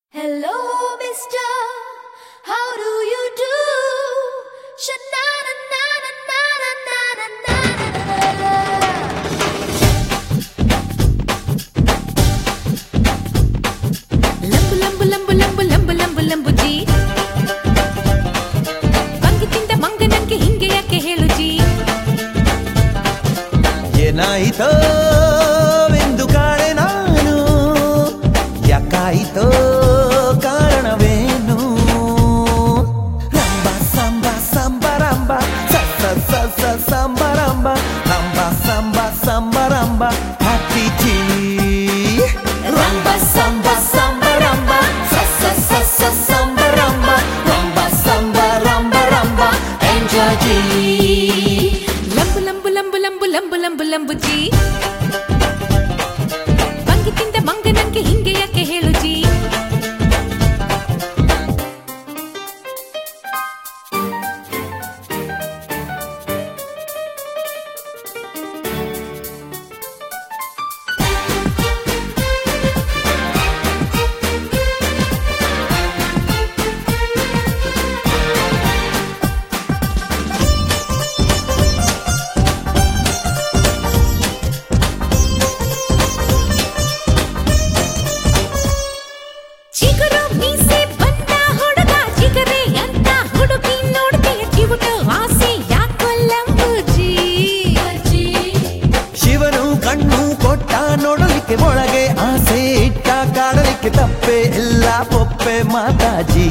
Hello, mister. How do you do? Sha-na-na-na-na-na-na-na-na-na. ಲಂಬು ಲಂಬು ಲಂಬು ಲಂಬು ಲಂಬು ಲಂಬು ಲಂಬು ಜಿ ಬಂಗಿತಿಂದ ಮಂಗನಂಗೆ ಹಿಂಗೆ ಯಾಕೆ ಹೇಳು ಜಿ ಏನಾಯಿತೋ ಎಂದು ಕಾಣೆ ನಾನು ಯಾಕಾಯಿತೋ ಕಾರಣವೇನು ರಂಬ ಸಂಬ ಸಂಬರಂಬ ಸ ಸ ಸ ಸ ಸಂಬರಂಬ ರಂಬ ಸಂಬ ಸಂಬರಂಬ ಹ್ಯಾಪಿ ಜೀ ರಂಬ ಸಂಬ ಸಂಬರಂಬ ಸ ಸ ಸ ಸ ಸಂಬರಂಬ ರಂಬ ಸಂಬ ರಂಬ ರಂಬ ಎಂಜಾಯ್ ಜೀ ಲಂಬು ಲಂಬು ಲಂಬು ಲಂಬು ಲಂಬು ಲಂಬು ಲಂಬು ಜಿ ಬಂಗಿತಿಂದ ಮಂಗನಂಗೆ ಹಿಂಗೆ ಯಾಕೆ ಹೇಳು ಜಿ ಚಿಗುರು ಮೀಸೆ ಬಂದ ಹುಡುಗ ಚಿಗರೆ ಅಂತ ಹುಡುಗಿ ನೋಡ್ತೀಯ ಕಿವುಟ ಆಸೆ ಯಾಕೋ ಲಂಬು ಜಿ ಶಿವನು ಕಣ್ಣು ಕೊಟ್ಟ ನೋಡಲಿಕ್ಕೆ ಒಳಗೆ ಆಸೆ ಇಟ್ಟ ಕಾಡಲಿಕ್ಕೆ ತಪ್ಪೆ ಎಲ್ಲ ಪೊಪ್ಪೆ ಮಾತಾಜಿ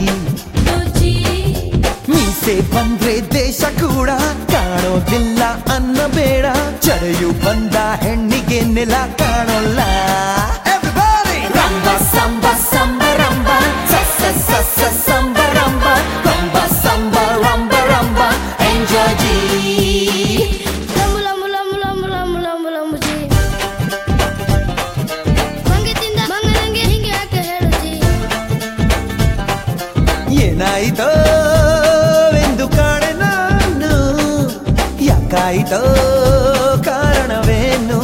ಮೀಸೆ ಬಂದ್ರೆ ದೇಶ ಕೂಡ ಕಾಣೋದಿಲ್ಲ ಅನ್ನಬೇಡ ಚಡೆಯು ಬಂದ ಹೆಣ್ಣಿಗೆ ನೆಲ ಕಾಣೋಲ್ಲ Everybody! ರಂಬ ಸಂಬ ಸಂಬರಂಬ ಸ ಸ ಸ ಸ ಸಂಬರಂಬ ರಂಬ ಸಂಬ ರಂಬ ರಂಬ ಎಂಜಾಯ್ ಜೀ ಲಂಬು ಲಂಬು ಲಂಬು ಲಂಬು ಲಂಬು ಲಂಬು ಲಂಬು ಜಿ ಮಂಗತಿಂದ ಮಂಗನಂಗೆ ಹಿಂಗೆ ಯಾಕೆ ಹೇಳು ಜಿ ಏನಾಯಿತೋ ಎಂದು ಕಾಣೆ ನಾನು ಯಾಕಾಯಿತೋ ಕಾರಣವೇನು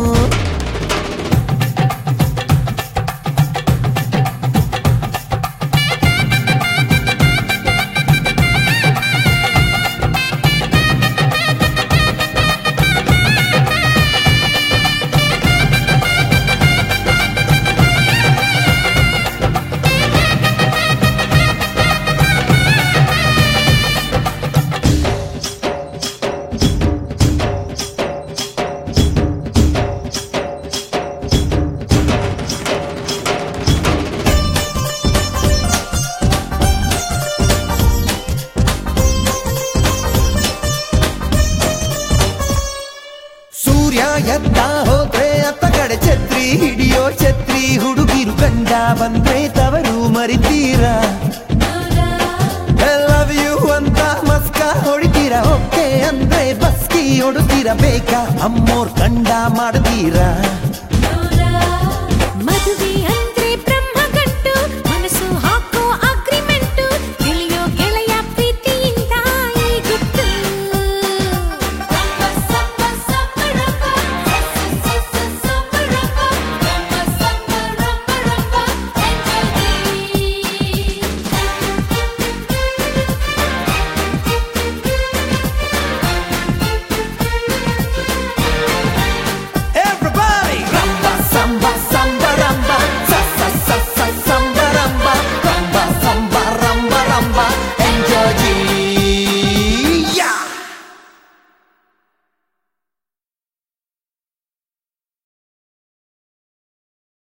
ಸೂರ್ಯ ಎದ್ದ ಹೋದ್ರೆ ಅತ್ತ ಕಡೆ ಛತ್ರಿ ಹಿಡಿಯೋ ಛತ್ರಿ ಹುಡುಗಿರು ಗಂಡ ಬಂದ್ರೆ ತವರು ಮರಿತೀರಾ ಲವ್ ಯು ಅಂತ ಮಸ್ಕ ಹೊಡಿತೀರಾ ಓಕೆ ಅಂದ್ರೆ ಬಸ್ಕಿ ಹೊಡುತ್ತೀರಾ ಬೇಕಾ ಅಮ್ಮೋರ್ ಕಂಡ ಮಾಡ್ತೀರಾ